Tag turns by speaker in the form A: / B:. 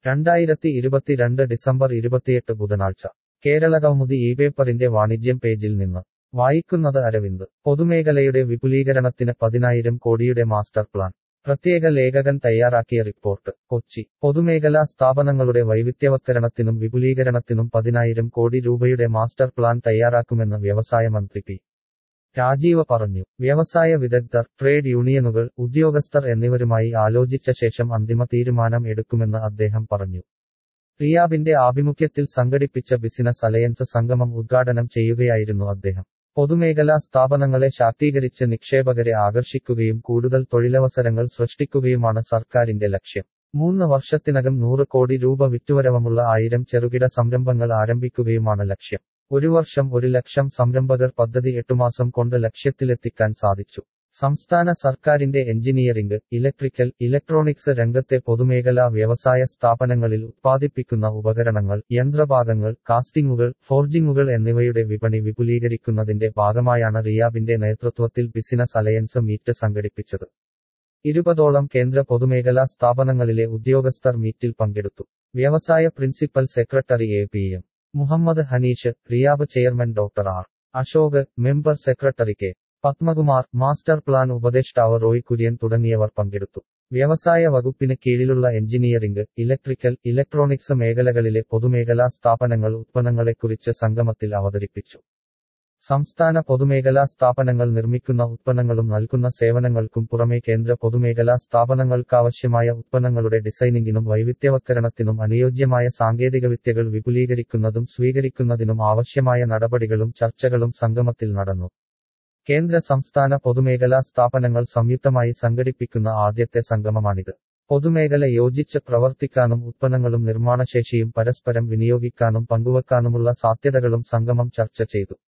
A: രണ്ടായിരത്തി ഇരുപത്തിരണ്ട് ഡിസംബർ ഇരുപത്തിയെട്ട് ബുധനാഴ്ച കേരളകൗമുദി ഈ പേപ്പറിന്റെ വാണിജ്യം പേജിൽ നിന്ന് വായിക്കുന്നത് അരവിന്ദ് പൊതുമേഖലയുടെ വിപുലീകരണത്തിന് പതിനായിരം കോടിയുടെ മാസ്റ്റർ പ്ലാൻ പ്രത്യേക ലേഖകൻ തയ്യാറാക്കിയ റിപ്പോർട്ട് കൊച്ചി പൊതുമേഖലാ സ്ഥാപനങ്ങളുടെ വൈവിധ്യവത്കരണത്തിനും വിപുലീകരണത്തിനും പതിനായിരം കോടി രൂപയുടെ മാസ്റ്റർ പ്ലാൻ തയ്യാറാക്കുമെന്ന് വ്യവസായ മന്ത്രി പി രാജീവ പറഞ്ഞു വ്യവസായ വിദഗ്ധർ ട്രേഡ് യൂണിയനുകൾ ഉദ്യോഗസ്ഥർ എന്നിവരുമായി ആലോചിച്ച ശേഷം അന്തിമ തീരുമാനം എടുക്കുമെന്ന് അദ്ദേഹം പറഞ്ഞു റിയാബിന്റെ ആഭിമുഖ്യത്തിൽ സംഘടിപ്പിച്ച ബിസിനസ് അലയൻസ് സംഗമം ഉദ്ഘാടനം ചെയ്യുകയായിരുന്നു അദ്ദേഹം പൊതുമേഖലാ സ്ഥാപനങ്ങളെ ശാക്തീകരിച്ച് നിക്ഷേപകരെ ആകർഷിക്കുകയും കൂടുതൽ തൊഴിലവസരങ്ങൾ സൃഷ്ടിക്കുകയുമാണ് സർക്കാരിന്റെ ലക്ഷ്യം മൂന്ന് വർഷത്തിനകം നൂറ് കോടി രൂപ വിറ്റുവരവമുള്ള ആയിരം ചെറുകിട സംരംഭങ്ങൾ ആരംഭിക്കുകയുമാണ് ലക്ഷ്യം ഒരു വർഷം ഒരു ലക്ഷം സംരംഭകർ പദ്ധതി എട്ടുമാസം കൊണ്ട് ലക്ഷ്യത്തിലെത്തിക്കാൻ സാധിച്ചു സംസ്ഥാന സർക്കാരിന്റെ എഞ്ചിനീയറിംഗ് ഇലക്ട്രിക്കൽ ഇലക്ട്രോണിക്സ് രംഗത്തെ പൊതുമേഖലാ വ്യവസായ സ്ഥാപനങ്ങളിൽ ഉത്പാദിപ്പിക്കുന്ന ഉപകരണങ്ങൾ യന്ത്രഭാഗങ്ങൾ കാസ്റ്റിംഗുകൾ ഫോർജിംഗുകൾ എന്നിവയുടെ വിപണി വിപുലീകരിക്കുന്നതിന്റെ ഭാഗമായാണ് റിയാബിന്റെ നേതൃത്വത്തിൽ ബിസിനസ് അലയൻസ് മീറ്റ് സംഘടിപ്പിച്ചത് ഇരുപതോളം കേന്ദ്ര പൊതുമേഖലാ സ്ഥാപനങ്ങളിലെ ഉദ്യോഗസ്ഥർ മീറ്റിൽ പങ്കെടുത്തു വ്യവസായ principal secretary A P M Muhammad Hanish RIAB chairman doctor R Ashok member secretary K Padmakumar master plan ഉപദേഷ്ടാവ് റോയ് കുര്യൻ തുടങ്ങിയവർ പങ്കെടുത്തു വ്യവസായ വകുപ്പിന് കീഴിലുള്ള എഞ്ചിനീയറിംഗ് ഇലക്ട്രിക്കൽ ഇലക്ട്രോണിക്സ് മേഖലകളിലെ പൊതുമേഖലാ സ്ഥാപനങ്ങൾ ഉത്പന്നങ്ങളെക്കുറിച്ച് സംഗമത്തിൽ അവതരിപ്പിച്ചു സംസ്ഥാന പൊതുമേഖലാ സ്ഥാപനങ്ങൾ നിർമ്മിക്കുന്ന ഉത്പന്നങ്ങളും നൽകുന്ന സേവനങ്ങൾക്കും പുറമെ കേന്ദ്ര പൊതുമേഖലാ സ്ഥാപനങ്ങൾക്കാവശ്യമായ ഉത്പന്നങ്ങളുടെ ഡിസൈനിങ്ങിനും വൈവിധ്യവത്കരണത്തിനും അനുയോജ്യമായ സാങ്കേതികവിദ്യകൾ വിപുലീകരിക്കുന്നതും സ്വീകരിക്കുന്നതിനും ആവശ്യമായ നടപടികളും ചർച്ചകളും സംഗമത്തിൽ നടന്നു കേന്ദ്ര സംസ്ഥാന പൊതുമേഖലാ സ്ഥാപനങ്ങൾ സംയുക്തമായി സംഘടിപ്പിക്കുന്ന ആദ്യത്തെ സംഗമമാണിത് പൊതുമേഖല യോജിച്ച് പ്രവർത്തിക്കാനും ഉത്പന്നങ്ങളും നിർമ്മാണശേഷിയും പരസ്പരം വിനിയോഗിക്കാനും പങ്കുവെക്കാനുമുള്ള സാധ്യതകളും സംഗമം ചർച്ച ചെയ്തു